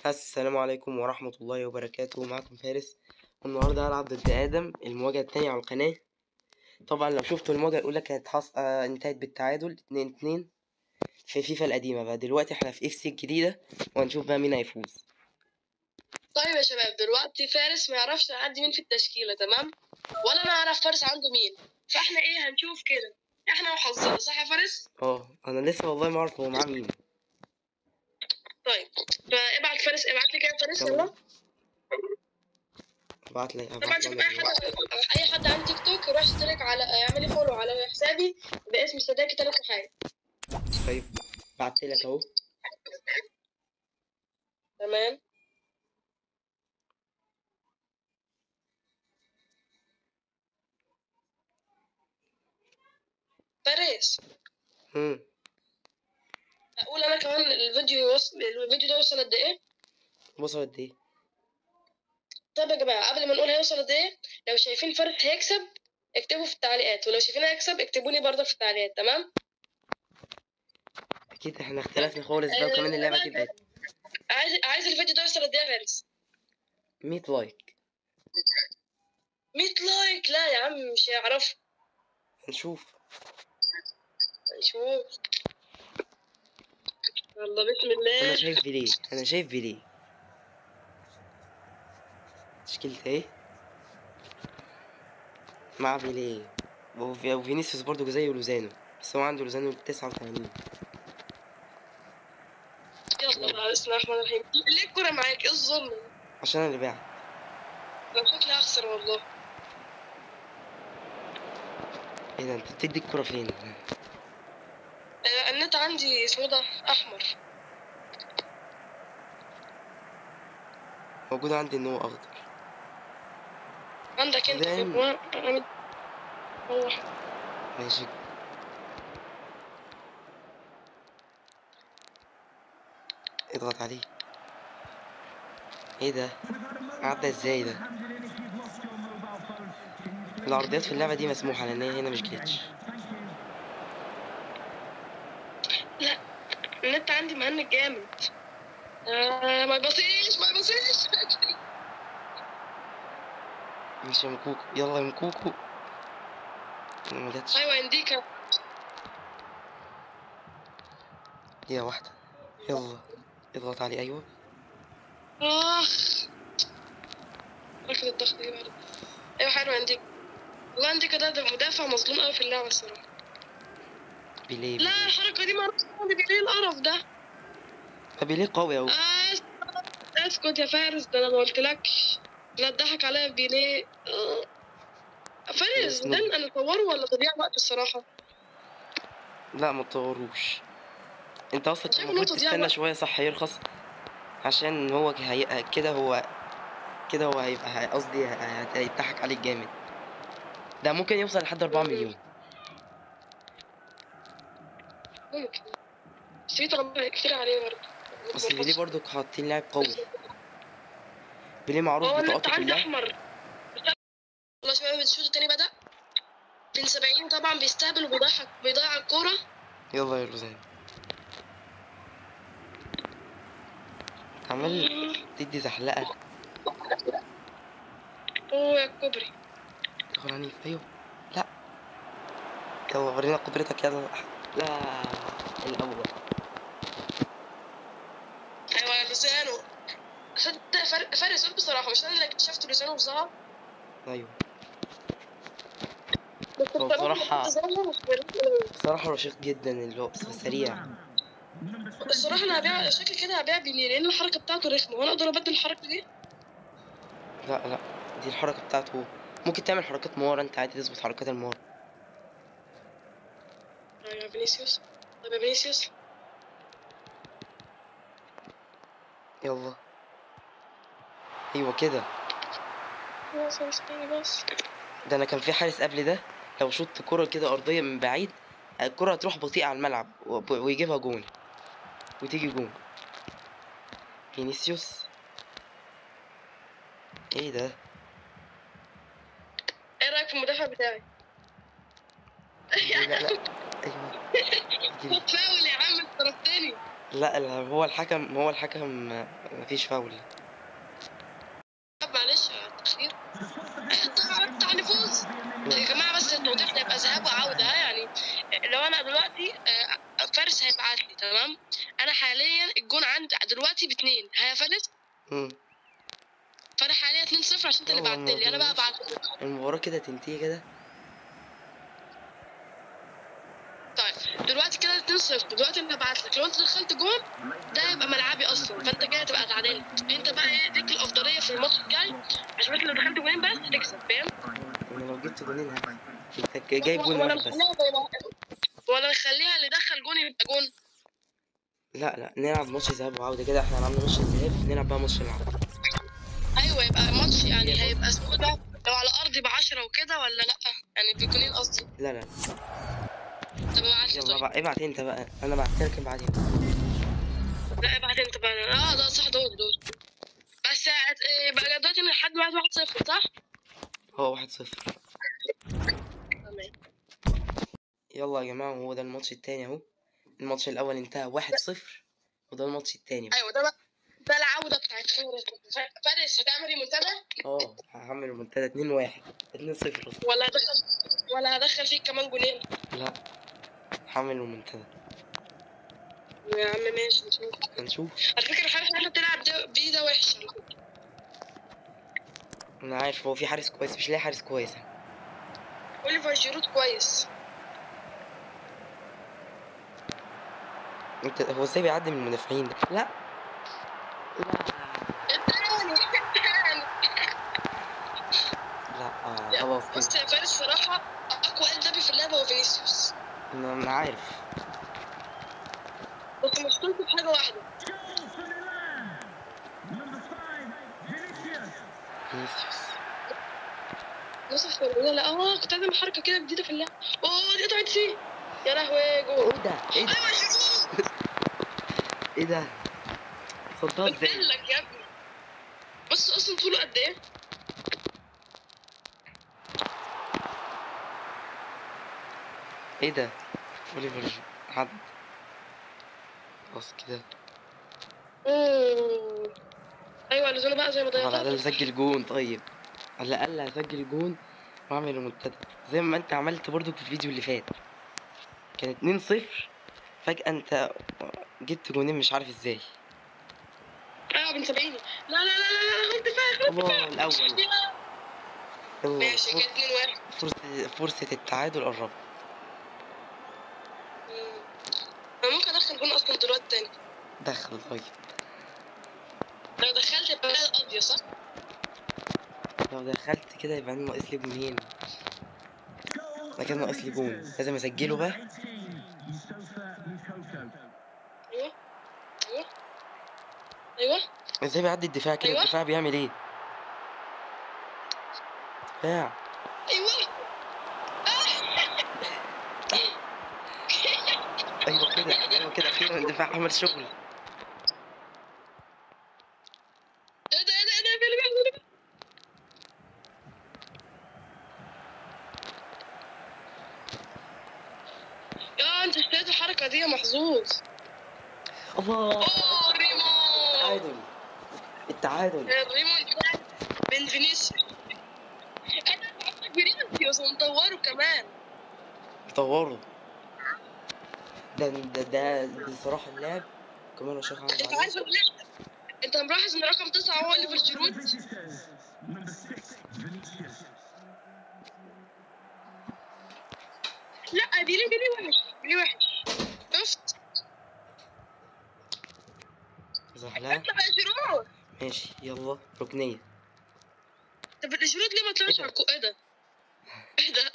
السلام عليكم ورحمة الله وبركاته معكم فارس والنهاردة هلعب ضد آدم المواجهة التانية على القناة طبعا لو شفتوا المواجهة الأولى كانت حص... آه انتهت بالتعادل اتنين اتنين في فيفا القديمة بقى دلوقتي احنا في اف سي الجديدة وهنشوف بقى مين هيفوز طيب يا شباب دلوقتي فارس ما يعرفش عندي مين في التشكيلة تمام ولا انا اعرف فارس عنده مين فاحنا ايه هنشوف كده احنا وحظنا صح يا فارس اه انا لسه والله ما اعرف هو معاه مين طيب فابعت فارس ابعت لي كده فارس يلا. يلا ابعت لي طبعا ابعت شوف لي اي حد اي حد عنده تيك توك يروح يشترك على يعمل لي فولو على حسابي باسم صداقي تلات حاجة طيب بعت لك اهو تمام فارس امم اقول انا كمان الفيديو يوصل الفيديو ده يوصل قد ايه وصل قد ايه طيب يا جماعة قبل ما نقول هيوصل قد ايه لو شايفين فرق هيكسب اكتبوا في التعليقات ولو شايفين هيكسب اكتبوا لي برضه في التعليقات تمام اكيد احنا اختلفنا خالص بقى وكمان اللعبة دي بقت عايز عايز الفيديو ده يوصل قد ايه يا فارس 100 لايك 100 لايك لا يا عم مش هيعرف هنشوف نشوف يلا بسم انا الله شايف بيليه انا شايف بيليه تشكيلة ايه مع بيليه وفي- وفينيسيوس برضو زي لوزانو بس هو عنده لوزانو 89 يلا بقى بسم الله الرحمن الرحيم ليه الكورة معاك ايه الظلم ده؟ عشان انا اللي بعت انا شكلي هخسر والله ايه ده انت بتدي الكرة فين آه، النت عندي اسمه ده احمر موجود عندي ان هو اخضر عندك انت زين. هو أنا- هو ماشي اضغط عليه ايه ده عدى ازاي ده العرضيات في اللعبة دي مسموحة لان هي هنا مش جليتش لا النت عندي مهنج جامد آه ما يبصيش ما يبصيش مش يا مكوكو يلا يا مكوكو ما جاتش ايوه انديكا هي واحدة يلا اضغط عليه ايوه اخ ركض الضغط دي برضه ايوه حلو انديكا والله انديكا ده, ده مدافع مظلوم قوي في اللعبه الصراحه بيليه لا بيليه الحركه دي معرفش دي ليه القرف ده طب بيليه قوي اوي آه، اسكت يا فارس ده انا ما قلتلكش لا تضحك عليا بيليه آه. فارس اسمه- ده انا اصوره ولا تضييع وقت الصراحه لا ما تطوروش انت اصلا شايف المفروض النقطة دي تستنى عبارة- شوية صح يرخص عشان هو هي... كده هو كده هو هيبقى هي- قصدي ه- هيضحك عليك جامد ده ممكن يوصل لحد 4 مليون ممكن بس في طلبات كتير عليه برضه بس بيليه برضو حاطين لاعب قوي بيليه معروف هو النت بطاقته عندي كلها احمر والله شباب الشوط التاني بدأ بن 70 طبعا بيستهبل وبيضيع بيضيع الكورة يلا يا روزان عمال تدي زحلقة هو يا كوبري تدخل عنيف ايوه لا يلا ورينا قدرتك يلا لا الأول ايوه يا لوسانو صدق فر- فارس قول بصراحة مش انا اللي اكتشفت لوسانو في ظهر ايوه بس هو بصراحة بصراحة- كنت ظهر مش بيروح. بصراحة رشيق جدا اللي هو سريع الصراحة انا هبيع شكلي كده هبيع بيليه لان الحركة بتاعته رخمة وانا اقدر ابدل الحركة دي لا لا دي الحركة بتاعته هو. ممكن تعمل حركات مهارة انت عادي تظبط حركات المهارة ايوه يا فينيسيوس طيب يا فينيسيوس يلا ايوه كده بس بس بس ده انا كان في حارس قبل ده لو شوت كرة كده ارضية من بعيد الكرة هتروح بطيئة على الملعب وب- ويجيبها جون وتيجي جون فينيسيوس ايه ده ايه رايك في المدافع بتاعي؟ لا لا ايوه يجي لي. فاول يا عم انت ضربتني لا لا، هو الحكم هو الحكم آه، مفيش فاول طب معلش على التأخير طبعا بتاع نفوذ يا جماعة بس التوضيح ده يبقى ذهاب وعودة ها يعني لو أنا دلوقتي آه، فارس هيبعت لي تمام أنا حاليا الجون عندي دلوقتي باتنين ها يا فارس مم. فأنا حاليا 2 0 عشان أنت اللي هو بعت لي أنا بقى الموضوع بعت لك المباراة كده تنتهي كده طيب دلوقتي كده 2 0 دلوقتي أنا بعت لك لو أنت دخلت جون ده يبقى ملعبي أصلا فأنت كده تبقى اتعادلت أنت بقى إيه ليك الأفضلية في الماتش الجاي عشان أنت لو دخلت جونين بس هتكسب فاهم؟ انا لو جبت جونين هكسب انت جايب جون ولا واحد بس نخليها زي ما- ولا نخليها اللي دخل جون يبقى جون لا لا نلعب ماتش ذهاب وعودة كده احنا عملنا ماتش الذهاب نلعب بقى ماتش العودة ايوه يبقى ماتش يعني هيبقى اسمه ده لو على ارضي بعشرة وكده ولا لا يعني بجونين قصدي لا لا طب ابعت لي يلا طيب بقى ابعت انت بقى انا بعت لك ابعت انت لا ابعت انت بقى اه ده صح دول دول بس هت- إيه، بقى دلوقتي من لحد واحد واحد صفر صح؟ هو واحد صفر تمام يلا يا جماعة هو ده الماتش التاني اهو الماتش الأول انتهى واحد صفر وده الماتش التاني بقى. ايوه ده بقى ده العودة بتاعت فارس فارس هتعمل ريمونتادا اه هعمل المنتدى اتنين واحد اتنين صفر أصلا. ولا هدخل ولا هدخل فيك كمان جونين لا هعمل المنتدى يا عم ماشي نشوف هنشوف على فكرة الحارس اللي انت بتلعب ده- بيه ده وحش على فكرة. انا عارف هو في حارس كويس مش لاقي حارس كويس اوليفر جيرود كويس انت هو ازاي بيعدي من المدافعين ده لا لا التاني التاني لا آه خلاص بص كده يا فارس صراحة أقوى ال في اللعبة هو فينيسيوس انا أنا عارف بس مشكلته في حاجة واحدة فينيسيوس نصح ولا لا اه كنت عايز اعمل حركة كده جديدة في اللعبة اوه دي قطعت فيه يا لهوي جول ايه ده ايه ده ايوه جيرود ايه ده صدها قلت ازاي لك يا ابني بص اصلا طوله قد ايه ايه ده اوليفر جو- عد خلاص كده مم. ايوه اللزومه بقى زي ما طب على ضيعتها الاقل اسجل جون طيب على الاقل هسجل جون واعمل المنتدى زي ما انت عملت برضو في الفيديو اللي فات كان 2 0 فجأة انت جبت جونين مش عارف ازاي ايوه بن سبعيني لا لا لا لا لا دفاع الله الاول يلا ماشي كده فر- 2 1 فرصة فرصة التعادل قربت انا ممكن ادخل جون اصلا دلوقتي تاني دخل طيب لو دخلت يبقى كده قاضية صح؟ لو دخلت كده يبقى انا ناقص لي جونين انا كده ناقص لي جون لازم اسجله بقى ايوه ايوه ايوه ازاي بيعدي الدفاع كده أيوة. الدفاع بيعمل ايه دفاع ايوه ايوه كده ايوه كده اخيرا الدفاع عمل شغل ايه ده ايه ده ايه ده إيه اللي بيحصل ده؟ يا انت اشتريت الحركة دي يا محظوظ الله اوه ريمو التعادل التعادل الريمو ده من فينيسيوس انا عندك فينيسيوس ومطوره كمان طوروا ده ده ده بصراحة اللعب كمان لو شاف عمل انت عليه. عارف إن- انت ملاحظ ان رقم تسعة هو اوليفر جيرود لا بيلي بيلي وحش بيلي وحش شفت زحلقة اطلع يا جيرود ماشي يلا ركنية طب الجيرود ليه ما طلعش إيه ده؟ على الكو ايه ده ايه ده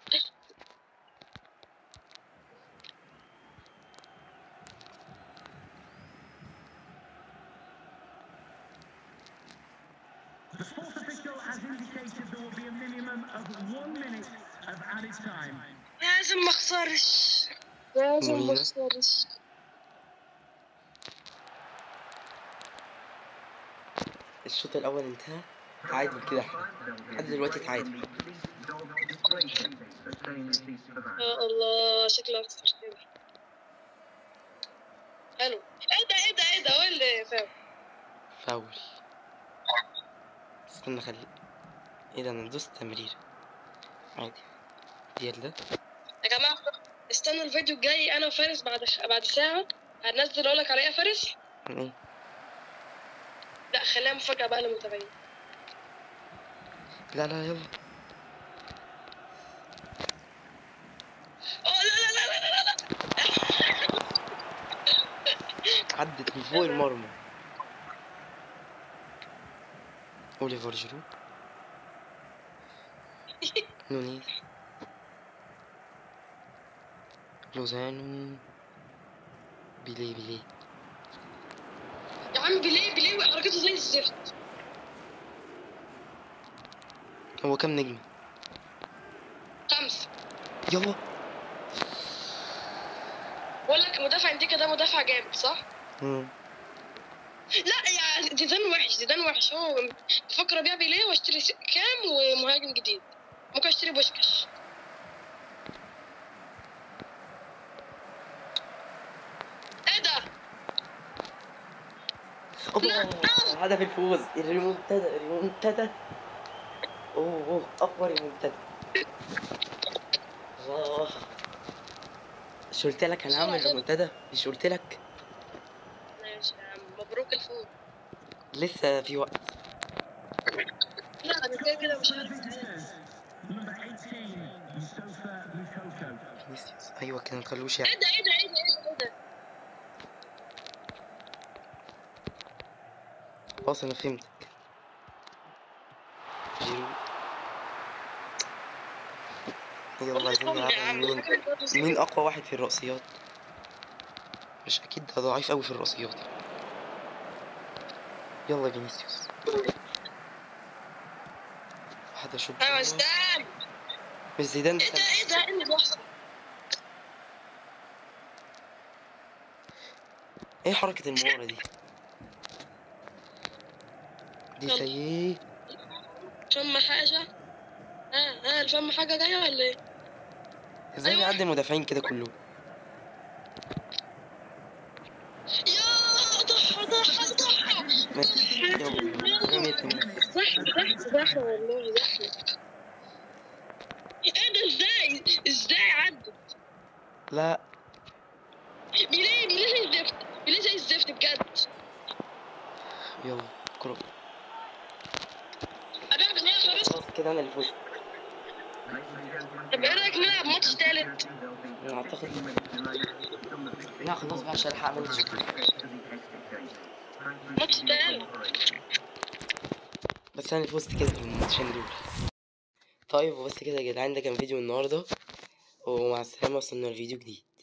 The sports official has indicated there will be a minimum of one minute of added time. لازم ما اخسرش لازم ما مولينا. اخسرش الشوط الأول انتهى تعادل كده احنا لحد دلوقتي تعادل يا الله شكله اخسر كده حلو ايه ده ايه ده ايه ده هو اللي فاهم فاول استنى خلي ايه ده انا دوست تمرير عادي ديال ده يا جماعه استنوا الفيديو الجاي انا وفارس بعد بعد ساعه هنزل اقول لك على ايه يا فارس عن ايه لا خليها مفاجاه بقى للمتابعين لا لا يلا اه لا لا لا لا لا لا عدت من فوق المرمى اوليفر جيرو نونيز لوزانو بيلي بيلي يا عم بيليه بيليه حركته زي الزفت هو كام نجمة خمسه يلا بقول لك مدافع انديكا ده مدافع جامد صح؟ مم. لا يعني زيدان وحش زيدان وحش هو بفكر ابيع بيليه واشتري س- كام ومهاجم جديد ممكن اشتري بوشكاش ايه ده؟ اوبا هدف الفوز الريمونتادا الريمونتادا اوه اوه اقوى ريمونتادا الله مش قلت لك انا هعمل ريمونتادا مش قلت لك ماشي يا عم مبروك الفوز لسه في وقت لا انا كده كده مش عارف Number 18, Yusufa Mukoko. فينيسيوس ايوه كده متخلوش ايه يعني ده ايه ده ايه ده ايه ده ايه ده خلاص انا فهمتك جيرو يلا عايزين والله يا نلعب عم مين مين اقوى واحد في الرأسيات مش اكيد ده ضعيف قوي في الرأسيات يلا فينيسيوس واحدة شوط ايوه زيدان مش زيدان ايه ده ايه ده ايه اللي بيحصل؟ ايه حركة المهارة دي دي يلا. سيئة فم حاجة ها ها الفم حاجة جاية ولا ايه؟ ازاي أيوة. بيعدي المدافعين كده كلهم يا ضحى ضحى ضحى ماشي يلا رميت الموس. زحمة زحمة زحمة والله زحمة ايه ده ازاي؟ ازاي عدت؟ لا بيليه بيليه زي الزفت بيليه زي الزفت بجد يلا كرة ابيع بيليه خلاص خلاص كده انا اللي فزت طب ايه رايك نلعب ماتش تالت؟ انا اعتقد لا خلاص بقى عشان الحق اعمل جدول ماتش تالت بس انا فزت كده في الماتشين دول طيب وبس كده يا جدعان ده كان فيديو النهارده ومع السلامه وصلنا لفيديو جديد